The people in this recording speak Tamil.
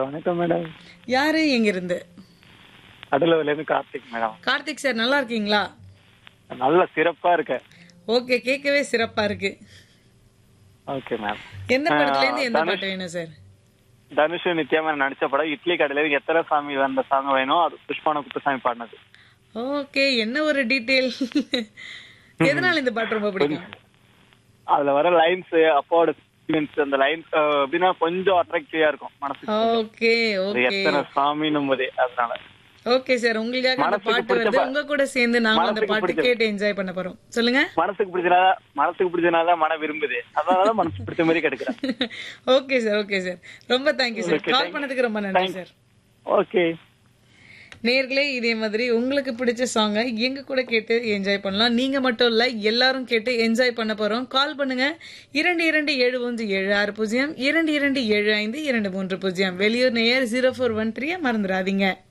வணக்கம் மேடம் யாரு எங்க இருந்து கடலூர்ல இருந்து கார்த்திக் மேடம் கார்த்திக் சார் நல்லா இருக்கீங்களா நல்ல சிறப்பா இருக்க ஓகே கேட்கவே சிறப்பா இருக்கு ஓகே மேம் எந்த படத்துல இருந்து எந்த பாட்டு வேணும் சார் தனுஷ் நித்யாமன் நடிச்ச படம் இட்லி கடையில இருந்து எத்தனை சாமி வந்த சாங் வேணும் அது புஷ்பான குப்புசாமி பாடினது ஓகே என்ன ஒரு டீடைல் எதனால இந்த பாட்டு ரொம்ப பிடிக்கும் அதுல வர லைன்ஸ் அப்பாவோட feelings, அந்த லைன்ஸ் எப்படின்னா கொஞ்சம் அட்ராக்டிவா இருக்கும் மனசுக்கு ஓகே அது ஓகே எத்தனை சாமின்னும் போதே அதனால ஓகே சார் உங்களுக்காக அந்த மனசுக்கு பாட்டு பிடிச்ச வருது பா- உங்க கூட சேர்ந்து நாங்க அந்த மனசுக்கு பாட்டு பிடிச்ச- கேட்டு என்ஜாய் பண்ண போறோம் சொல்லுங்க மனசுக்கு பிடிச்சனால மனசுக்கு பிடிச்சனால மன விரும்புது அதனாலதான் மனசுக்கு பிடிச்ச மாதிரி கிடைக்கிறேன் ஓகே சார் ஓகே சார் ரொம்ப thank you sir Okay, call thank- பண்ணதுக்கு ரொம்ப நன்றி சார் ஓகே நேர்களே இதே மாதிரி உங்களுக்கு பிடிச்ச சாங்கை எங்க கூட கேட்டு என்ஜாய் பண்ணலாம் நீங்க மட்டும் இல்ல எல்லாரும் கேட்டு என்ஜாய் பண்ண போறோம் கால் பண்ணுங்க இரண்டு இரண்டு ஏழு ஒன்று ஏழு ஆறு பூஜ்ஜியம் இரண்டு இரண்டு ஏழு ஐந்து இரண்டு மூன்று பூஜ்ஜியம் வெளியூர் நேயர் ஜீரோ ஃபோர் ஒன் த்ரீ மறந்துடாதீங்க